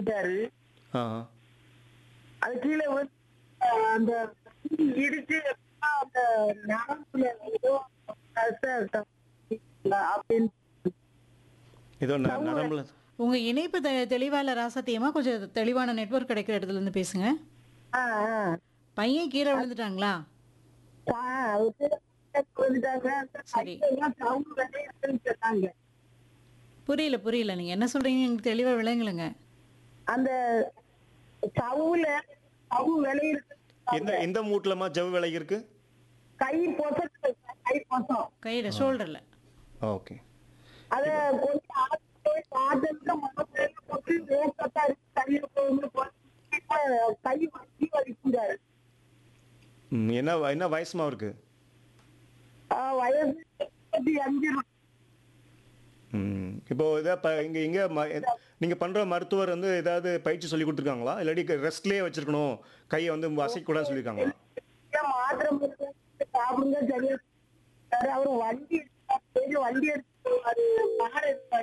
விழுந்துட்டாரு ஆ அது கீழே விழுந்து அஹ், அந்த இடிச்சு அந்த நரம்புல ஏதோ கச- க- அப்படின்னு ஏதோ ந- நரம்புல உங்க இணைப்பு தெ- தெளிவா இல்ல ராசத்தியமா கொஞ்சம் தெளிவான நெட்வொர்க் கிடைக்கிற இடத்துல இருந்து பேசுங்க ஆ, ஆ. பையன் கீழே விழுந்துட்டாங்களா ஆ, அது விழுந்துட்டாங்க சரி. கையெல்லாம் சவுண்டு விளையாடுன்னு சொன்னாங்க புரியல புரியல நீங்க என்ன சொல்றீங்க எனக்கு தெளிவா விளங்குலங்க அந்த சவுல சவு விளையிறது எந்த எந்த மூட்டிலமா ஜவ் விலை இருக்கு கை பொசம் கை பொசம் கையில ஷோல்டர்ல ஓகே அத கொஞ்சம் ஆத்து போய் பார்த்ததுக்கு முகத்துல போட்டு வேக்கத்தா இருக்கு கையில போகும்போது போட்டு இப்ப கை வலி வலிக்கிறாரு ம், என்ன வ- என்ன வயசுமா இருக்கு ஆ, வயசு முப்பத்தி அஞ்சு இருக்கும். ம் இப்போ இதை இப்போ இங்கே இங்கே ம நீங்கள் பண்ணுற மருத்துவர் வந்து ஏதாவது பயிற்சி சொல்லி கொடுத்துருக்காங்களா இல்லாட்டி ரெஸ்ட்லேயே வச்சிருக்கணும் கையை வந்து அசைக்கூடாதுன்னு சொல்லியிருக்காங்களா இல்ல, மாத்திரை மருந்து சாப்பிடுங்க சரியா சார் அவரு வண்டி எடுத்தாரு. சரி, வண்டி எடுத்து அது கார் எடுத்தாரு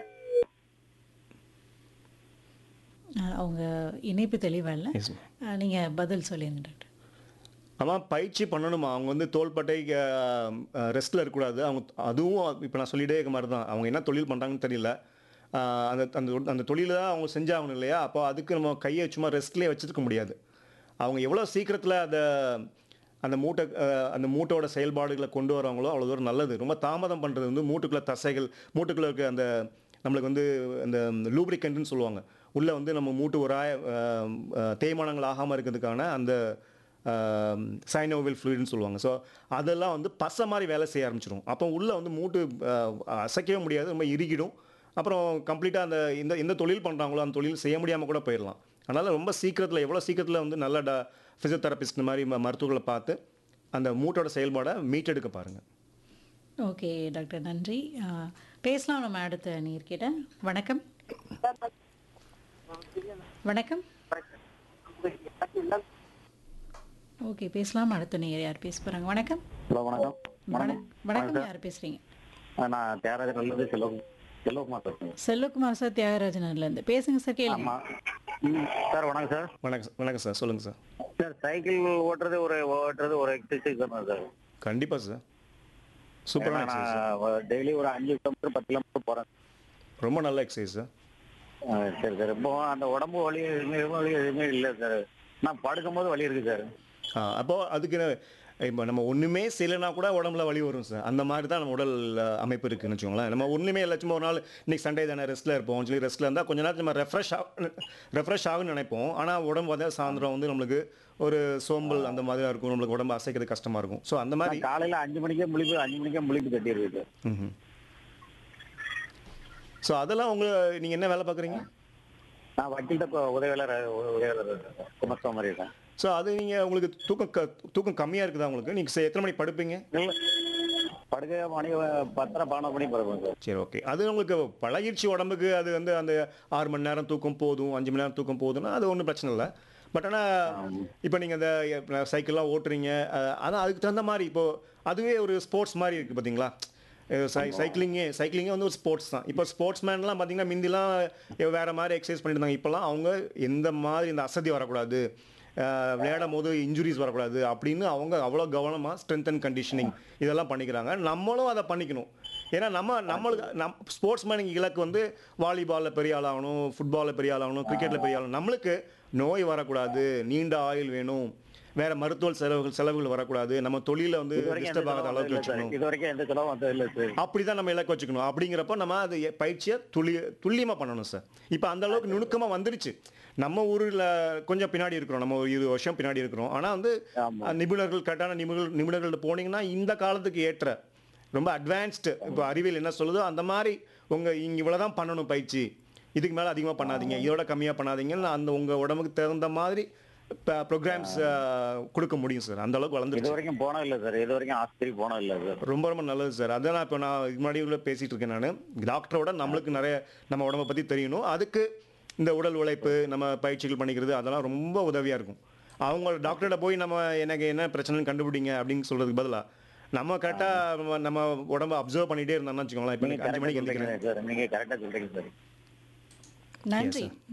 அஹ், அவங்க இணைப்பு தெளிவா இல்ல எஸ் அஹ், நீங்க பதில் சொல்லிருங்க டாக்டர் ஆமாம் பயிற்சி பண்ணணுமா அவங்க வந்து தோள்பட்டை ரெஸ்ட்டில் இருக்கக்கூடாது அவங்க அதுவும் இப்போ நான் சொல்லிட்டே இருக்க மாதிரி தான் அவங்க என்ன தொழில் பண்ணுறாங்கன்னு தெரியல ஆஹ் அந்த அந்த அந்த தொழிலை தான் அவங்க செஞ்சாகணும் இல்லையா அப்போ அதுக்கு நம்ம கையை சும்மா ரெஸ்ட்லேயே வச்சுருக்க முடியாது அவங்க எவ்வளோ சீக்கிரத்தில் அந்த அந்த மூட்டை ஆஹ் அந்த மூட்டோட செயல்பாடுகளை கொண்டு வராங்களோ அவ்வளோ தூரம் நல்லது ரொம்ப தாமதம் பண்ணுறது வந்து மூட்டுக்குள்ளே தசைகள் மூட்டுக்குள்ளே இருக்க அந்த நம்மளுக்கு வந்து அந்த லூப்ரிகண்ட்னு சொல்லுவாங்க உள்ளே வந்து நம்ம மூட்டு ஒரு தேய்மானங்கள் ஆகாமல் இருக்கிறதுக்கான அந்த சைனோவில் ஃப்ளூயிட்னு சொல்லுவாங்க ஸோ அதெல்லாம் வந்து பசை மாதிரி வேலை செய்ய ஆரம்பிச்சிடும் அப்போ உள்ளே வந்து மூட்டு ஆஹ், அசைக்கவே முடியாது ரொம்ப இறுகிடும் அப்புறம் கம்ப்ளீட்டாக அந்த இந்த எந்த தொழில் பண்ணுறாங்களோ அந்த தொழில் செய்ய முடியாமல் கூட போயிடலாம் அதனால் ரொம்ப சீக்கிரத்தில் எவ்வளோ சீக்கிரத்தில் வந்து நல்ல ட ஃபிசியோதெரபிஸ்ட் மாதிரி ம- மருத்துவர்களை பார்த்து அந்த மூட்டோட செயல்பாடை மீட்டெடுக்க பாருங்கள் ஓகே டாக்டர் நன்றி அஹ், பேசலாம் நம்ம அடுத்த நீர்கிட்ட வணக்கம் வணக்கம் ஓகே பேசலாம் அடுத்த நீர் யார் பேச போறாங்க வணக்கம் ஹலோ வணக்கம் வண- வணக்கம் யார் பேசுறீங்க ஆ, நான் தியாகராஜன்லேருந்து செல்வம் செல்வகுமார் பேசுறேன் செல்வகுமார் சார் தியாகராஜனர்ல இருந்து பேசுங்க சார் கேளுங்க ஆமாம் ம் சார் வணக்கம் சார் வணக்கம் வணக்கம் சார் சொல்லுங்கள் சார் சார் சைக்கிள் ஓட்டுறது ஒரு ஓட்டுறது ஒரு எக்ஸசைஸ் தானே சார் கண்டிப்பாக சார் சூப்பரான ஏன்னா எக்ஸசைஸ் நான் டெய்லி ஒரு அஞ்சு கிலோமீட்டர் பத்து கிலோமீட்டர் போகிறேன் ரொம்ப நல்ல எக்ஸசைஸ் சார் சரி சார் இப்போ அந்த உடம்பு வலி எதுவுமே வலி எதுவுமே இல்லை சார் நான் படுக்கும்போது வலி இருக்கு சார் ஆ அப்போது அதுக்கு இப்போ நம்ம ஒன்றுமே செய்யலைனா கூட உடம்புல வலி வரும் சார் அந்த மாதிரி தான் நம்ம உடல் அஹ், அமைப்பு இருக்குன்னு வச்சுக்கோங்களேன் நம்ம ஒன்றுமே இல்லை சும்மா ஒரு நாள் இன்னைக்கு சண்டே தானே ரெஸ்ட்டில் இருப்போம் சொல்லி ரெஸ்ட்டில் இருந்தால் கொஞ்ச நேரத்தில் நம்ம ரெஃப்ரெஷ் ஆக ரெஃப்ரெஷ் ஆகும்னு நினைப்போம் ஆனால் உடம்பு வந்து சாயந்தரம் வந்து நம்மளுக்கு ஒரு சோம்பல் அந்த மாதிரி தான் இருக்கும் நம்மளுக்கு உடம்பு அசைக்கிறது கஷ்டமாக இருக்கும் ஸோ அந்த மாதிரி நான் காலையில் அஞ்சு மணிக்கே முழிப்பு அஞ்சு மணிக்கே முழிப்பு தட்டிடுது சார் ஸோ அதெல்லாம் உங்களை நீங்கள் என்ன வேலை பார்க்குறீங்க நான் வக்கீல்கிட்ட உதவியாளர் உதவியாளர் குமஸ்தா மாதிரி இருக்கேன் ஸோ அது நீங்கள் உங்களுக்கு தூக்கம் க தூக்கம் கம்மியாக இருக்குதா உங்களுக்கு நீங்கள் எத்தனை மணிக்கு படுப்பீங்க இல்லை படுக்க மணி பத்தரை பதினொரு மணி படுப்பேன் சார் சரி ஓகே அது உங்களுக்கு பழகிடுச்சு உடம்புக்கு அது வந்து அந்த ஆறு மணி நேரம் தூக்கம் போதும் அஞ்சு மணி நேரம் தூக்கம் போதும்னா அது ஒன்றும் பிரச்சனை இல்லை பட் ஆனால் இப்போ நீங்கள் இந்த சைக்கிள்லாம் ஓட்டுறீங்க அஹ், அதான் அதுக்கு தகுந்த மாதிரி இப்போது அதுவே ஒரு ஸ்போர்ட்ஸ் மாதிரி இருக்குது பார்த்தீங்களா சை சைக்கிளிங்கே சைக்கிளிங்கே வந்து ஒரு ஸ்போர்ட்ஸ் தான் இப்போ ஸ்போர்ட்ஸ் மேன்லாம் பார்த்தீங்கன்னா முந்திலாம் வேறு மாதிரி எக்ஸசைஸ் பண்ணிட்டு இருந்தாங்க இப்போலாம் அவங்க எந்த மாதிரி இந்த அசதி வரக்கூடாது அஹ், விளையாடும் போது இன்ஜுரிஸ் வரக்கூடாது அப்படின்னு அவங்க அவ்வளோ கவனமாக ஸ்ட்ரென்த் அண்ட் கண்டிஷனிங் இதெல்லாம் பண்ணிக்கிறாங்க நம்மளும் அதை பண்ணிக்கணும் ஏன்னா நம்ம நம்மளுக்கு நம் ஸ்போர்ட்ஸ் மேன் இலக்கு வந்து வாலிபாலில் பெரிய ஆள் ஆகணும் ஃபுட்பாலில் பெரிய ஆள் ஆகணும் கிரிக்கெட்டில் பெரிய ஆள் நம்மளுக்கு நோய் வரக்கூடாது நீண்ட ஆயுள் வேணும் வேற மருத்துவ செலவுகள் செலவுகள் வரக்கூடாது நம்ம தொழில வந்து இது வரைக்கும் எந்த டிஸ்டர்ப் ஆகாத செலவும் அளவுக்கு வந்ததில்லை சார் வச்சுக்கணும் இது வரைக்கும் எந்த செலவும் வந்தது இல்லை சார் அப்படிதான் நம்ம இலக்கு வச்சுக்கணும் அப்படிங்கிறப்ப நம்ம அது எ- பயிற்சியை துளி துல்லியமாக பண்ணணும் சார் இப்போ அந்த அளவுக்கு நுணுக்கமாக வந்துருச்சு நம்ம ஊரில் கொஞ்சம் பின்னாடி இருக்கிறோம் நம்ம ஒரு இருபது வருஷம் பின்னாடி இருக்கிறோம் ஆனால் வந்து ஆமா. அஹ், நிபுணர்கள் கரெக்டான நிபுணர்கள் நிபுணர்கள்ட்ட போனீங்கன்னா இந்த காலத்துக்கு ஏற்ற ரொம்ப அட்வான்ஸ்டு இப்போ அறிவியல் என்ன சொல்லுதோ அந்த மாதிரி உங்கள் இங்கே இவ்வளோ தான் பண்ணணும் பயிற்சி இதுக்கு மேலே அதிகமாக பண்ணாதீங்க இதோட கம்மியாக பண்ணாதீங்கன்னு அந்த உங்கள் உடம்புக்கு தகுந்த மாதிரி ப்ரோக்ராம்ஸ் கொடுக்க முடியும் சார் அந்த அளவுக்கு இது வளர்ந்துருச்சு வரைக்கும் போனது இல்லை சார் இது வரைக்கும் ஆஸ்பத்திரி போனது இல்லை சார் ரொம்ப ரொம்ப நல்லது சார் அதான் நான் இப்போ நான் இது முன்னாடி உள்ள பேசிட்டு இருக்கேன் நான் டாக்டரோட நம்மளுக்கு நிறைய நம்ம உடம்பை பற்றி தெரியணும் அதுக்கு இந்த உடல் உழைப்பு நம்ம பயிற்சிகள் பண்ணிக்கிறது அதெல்லாம் ரொம்ப உதவியாக இருக்கும் அவங்க டாக்டர்கிட்ட போய் நம்ம எனக்கு என்ன பிரச்சனைன்னு கண்டுபிடிங்க அப்படின்னு சொல்றதுக்கு பதிலாக நம்ம கரெக்டாக நம்ம உடம்ப அப்சர்வ் பண்ணிட்டே இருந்தோம்னு வச்சுக்கோங்களேன் இப்போ நீங்க எனக்கு அஞ்சு மணிக்கு கரெக்டாக எந்திரிக்கிறேன் சொல்றீங்க சார் நீங்க கரெக்டாக சொல்றீங்க சார் நன்றி